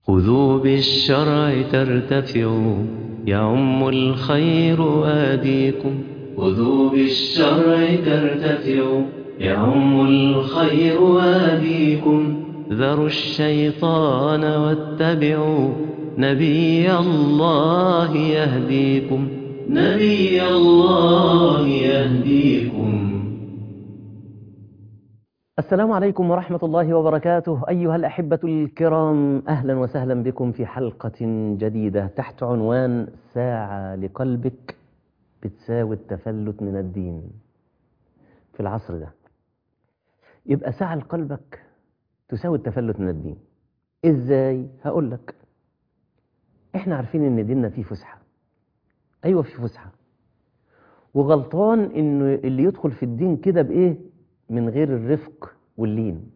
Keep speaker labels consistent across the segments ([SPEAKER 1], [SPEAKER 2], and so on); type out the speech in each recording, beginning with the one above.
[SPEAKER 1] خذوا بالشرع ترتفعوا يعم الخير آديكم خذوا بالشرع ترتفعوا يعم الخير آديكم ذروا الشيطان واتبعوا نبي الله يهديكم نبي الله يهديكم
[SPEAKER 2] السلام عليكم ورحمة الله وبركاته أيها الأحبة الكرام أهلا وسهلا بكم في حلقة جديدة تحت عنوان ساعة لقلبك بتساوي التفلت من الدين في العصر ده يبقى ساعة لقلبك تساوي التفلت من الدين إزاي؟ هقول لك إحنا عارفين إن ديننا فيه فسحة أيوة فيه فسحة وغلطان إنه اللي يدخل في الدين كده بإيه؟ من غير الرفق واللين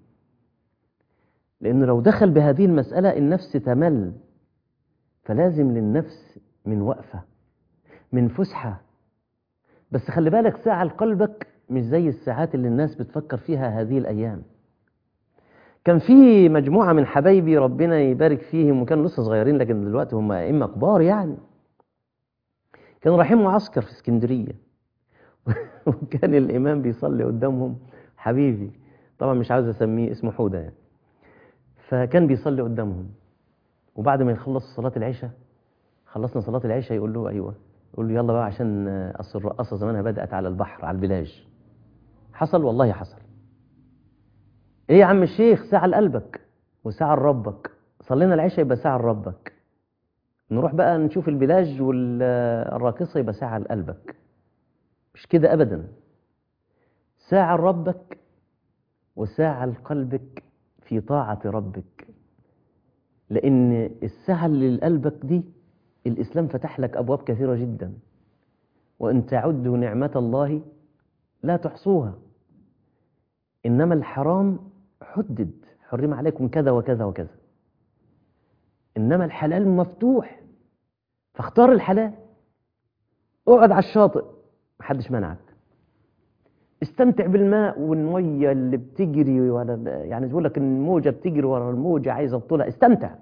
[SPEAKER 2] لأنه لو دخل بهذه المسألة النفس تمل فلازم للنفس من وقفة من فسحة بس خلي بالك ساعة لقلبك مش زي الساعات اللي الناس بتفكر فيها هذه الأيام كان في مجموعة من حبايبي ربنا يبارك فيهم وكانوا لسه صغيرين لكن دلوقتي هم أئمة كبار يعني كانوا رايحين معسكر في اسكندرية وكان الإمام بيصلي قدامهم حبيبي طبعا مش عاوز أسميه اسمه حودة يعني فكان بيصلي قدامهم وبعد ما يخلص صلاة العشاء خلصنا صلاة العشاء يقول له أيوة يقول له يلا بقى عشان أصل الرقاصة زمانها بدأت على البحر على البلاج حصل والله حصل إيه يا عم الشيخ ساعة لقلبك وساعة لربك صلينا العشاء يبقى ساعة لربك نروح بقى نشوف البلاج والراقصة يبقى ساعة لقلبك مش كده أبدا ساعة لربك وساعة لقلبك في طاعة ربك لأن الساعة اللي لقلبك دي الإسلام فتح لك أبواب كثيرة جدا وإن تعدوا نعمة الله لا تحصوها إنما الحرام حدد حرم عليكم كذا وكذا وكذا إنما الحلال مفتوح فاختار الحلال اقعد على الشاطئ محدش منعك استمتع بالماء والميه اللي بتجري ورا يعني بيقول لك الموجه بتجري ورا الموجه عايزه تطولها استمتع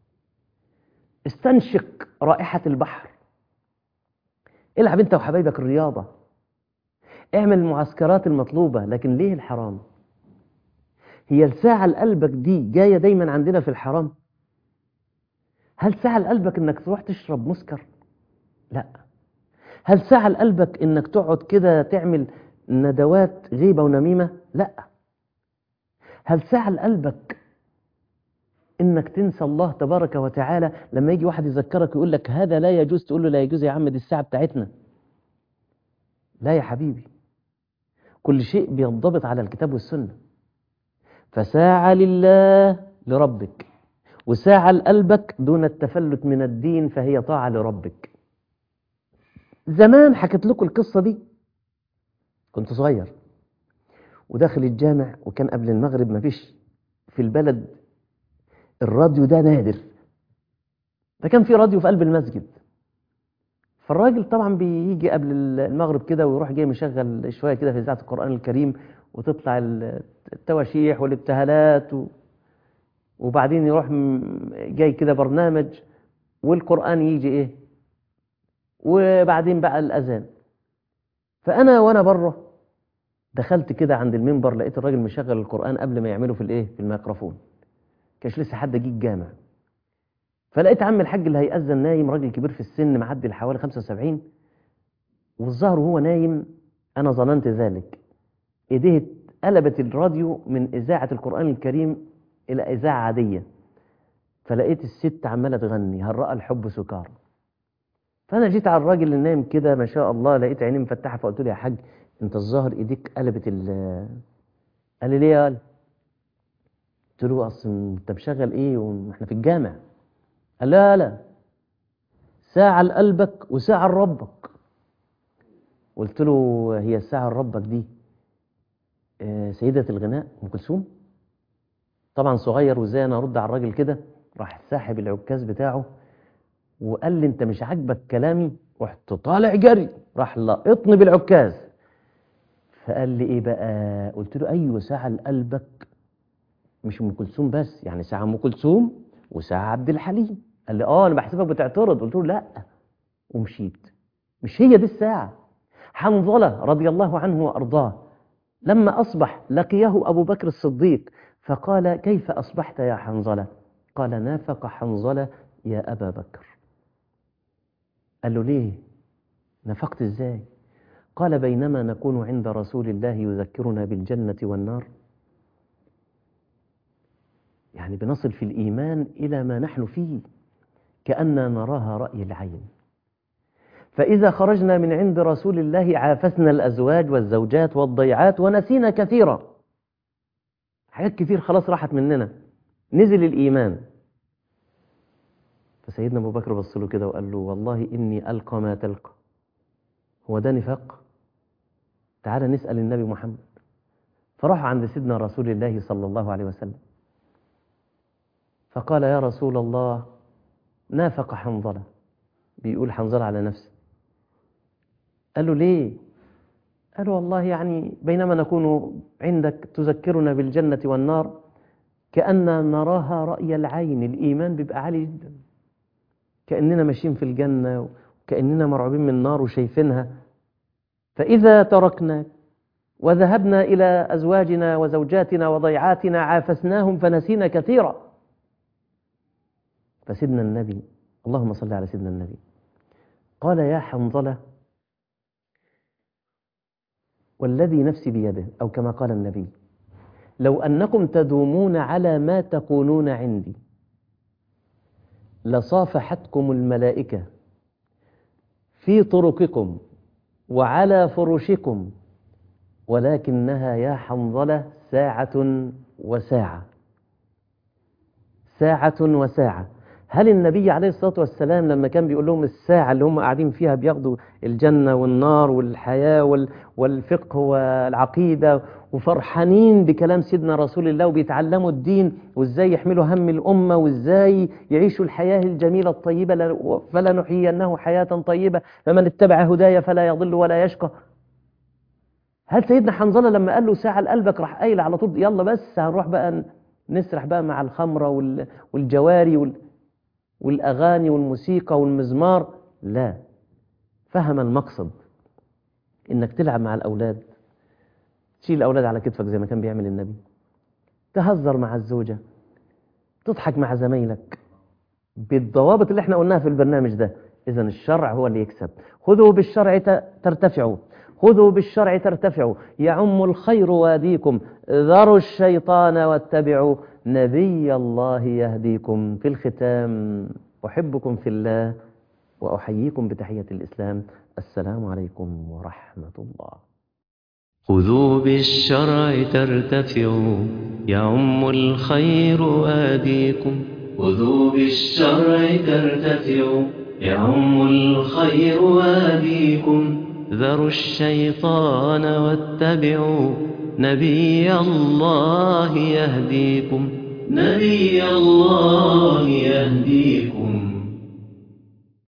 [SPEAKER 2] استنشق رائحه البحر العب انت وحبايبك الرياضه اعمل المعسكرات المطلوبه لكن ليه الحرام هي الساعه لقلبك دي جايه دايما عندنا في الحرام هل ساعه لقلبك انك تروح تشرب مسكر لا هل ساعه لقلبك انك تقعد كده تعمل ندوات غيبة ونميمة لا هل ساعة لقلبك انك تنسى الله تبارك وتعالى لما يجي واحد يذكرك ويقول لك هذا لا يجوز تقول له لا يجوز يا عم دي الساعة بتاعتنا لا يا حبيبي كل شيء بينضبط على الكتاب والسنة فساعة لله لربك وساعة لقلبك دون التفلت من الدين فهي طاعة لربك زمان حكيت لكم القصة دي كنت صغير وداخل الجامع وكان قبل المغرب ما فيش في البلد الراديو ده نادر فكان في راديو في قلب المسجد فالراجل طبعا بيجي قبل المغرب كده ويروح جاي مشغل شويه كده في اذاعه القران الكريم وتطلع التواشيح والابتهالات و... وبعدين يروح جاي كده برنامج والقران يجي ايه وبعدين بقى الاذان فانا وانا بره دخلت كده عند المنبر لقيت الراجل مشغل القران قبل ما يعمله في الايه في الميكروفون كانش لسه حد جه الجامع فلقيت عم الحاج اللي هيأذن نايم راجل كبير في السن معدي حوالي 75 والظاهر وهو نايم انا ظننت ذلك ايديه قلبت الراديو من اذاعه القران الكريم الى اذاعه عاديه فلقيت الست عماله تغني هل راى الحب سكارى فانا جيت على الراجل اللي نايم كده ما شاء الله لقيت عينيه مفتحه فقلت له يا حاج انت الظاهر ايديك قلبت ال قال لي ليه قال قلت له اصل انت مشغل ايه واحنا في الجامع قال لا لا ساعة لقلبك وساعة لربك قلت له هي الساعة لربك دي سيدة الغناء أم كلثوم طبعا صغير وازاي انا ارد على الراجل كده راح ساحب العكاز بتاعه وقال لي انت مش عاجبك كلامي رحت طالع جري راح لقطني بالعكاز فقال لي ايه بقى قلت له ايوه ساعه لقلبك مش ام كلثوم بس يعني ساعه ام كلثوم وساعة عبد الحليم قال لي اه انا بحسبك بتعترض قلت له لا ومشيت مش هي دي الساعة حنظلة رضي الله عنه وأرضاه لما أصبح لقيه أبو بكر الصديق فقال كيف أصبحت يا حنظلة قال نافق حنظلة يا أبا بكر قال له ليه نفقت ازاي قال بينما نكون عند رسول الله يذكرنا بالجنة والنار يعني بنصل في الإيمان إلى ما نحن فيه كأننا نراها رأي العين فإذا خرجنا من عند رسول الله عافسنا الأزواج والزوجات والضيعات ونسينا كثيرا حاجات كتير خلاص راحت مننا نزل الإيمان فسيدنا أبو بكر بص له كده وقال له والله إني ألقى ما تلقى هو ده نفاق تعال نسأل النبي محمد فراح عند سيدنا رسول الله صلى الله عليه وسلم فقال يا رسول الله نافق حنظلة بيقول حنظلة على نفسه قال له ليه قال له والله يعني بينما نكون عندك تذكرنا بالجنة والنار كأننا نراها رأي العين الإيمان بيبقى عالي جدا كأننا ماشيين في الجنة وكأننا مرعوبين من النار وشايفينها فإذا تركناك وذهبنا إلى أزواجنا وزوجاتنا وضيعاتنا عافسناهم فنسينا كثيرا فسيدنا النبي اللهم صل على سيدنا النبي قال يا حنظلة والذي نفسي بيده أو كما قال النبي لو أنكم تدومون على ما تقولون عندي لصافحتكم الملائكة في طرقكم وعلى فرشكم ولكنها يا حنظلة ساعة وساعة ساعة وساعة هل النبي عليه الصلاة والسلام لما كان بيقول لهم الساعة اللي هم قاعدين فيها بياخدوا الجنة والنار والحياة وال- والفقه والعقيدة وفرحانين بكلام سيدنا رسول الله وبيتعلموا الدين وازاي يحملوا هم الأمة وازاي يعيشوا الحياة الجميلة الطيبة ل- فلا نحيينه حياة طيبة فمن اتبع هدايا فلا يضل ولا يشقى هل سيدنا حنظلة لما قال له ساعة لقلبك راح قايل على طول يلا بس هنروح بقى نسرح بقى مع الخمرة وال- والجواري وال... والأغاني والموسيقى والمزمار لا فهم المقصد إنك تلعب مع الأولاد تشيل الأولاد على كتفك زي ما كان بيعمل النبي تهزر مع الزوجة تضحك مع زمايلك بالضوابط اللي احنا قلناها في البرنامج ده إذا الشرع هو اللي يكسب خذوا بالشرع ت- ترتفعوا خذوا بالشرع ترتفعوا يعم الخير واديكم ذروا الشيطان واتبعوا نبي الله يهديكم في الختام أحبكم في الله وأحييكم بتحية الإسلام السلام عليكم ورحمة الله
[SPEAKER 1] خذوا بالشرع ترتفعوا يعم الخير آديكم خذوا بالشرع ترتفعوا يعم الخير آديكم ذروا الشيطان واتبعوا نبي الله يهديكم نبي الله يهديكم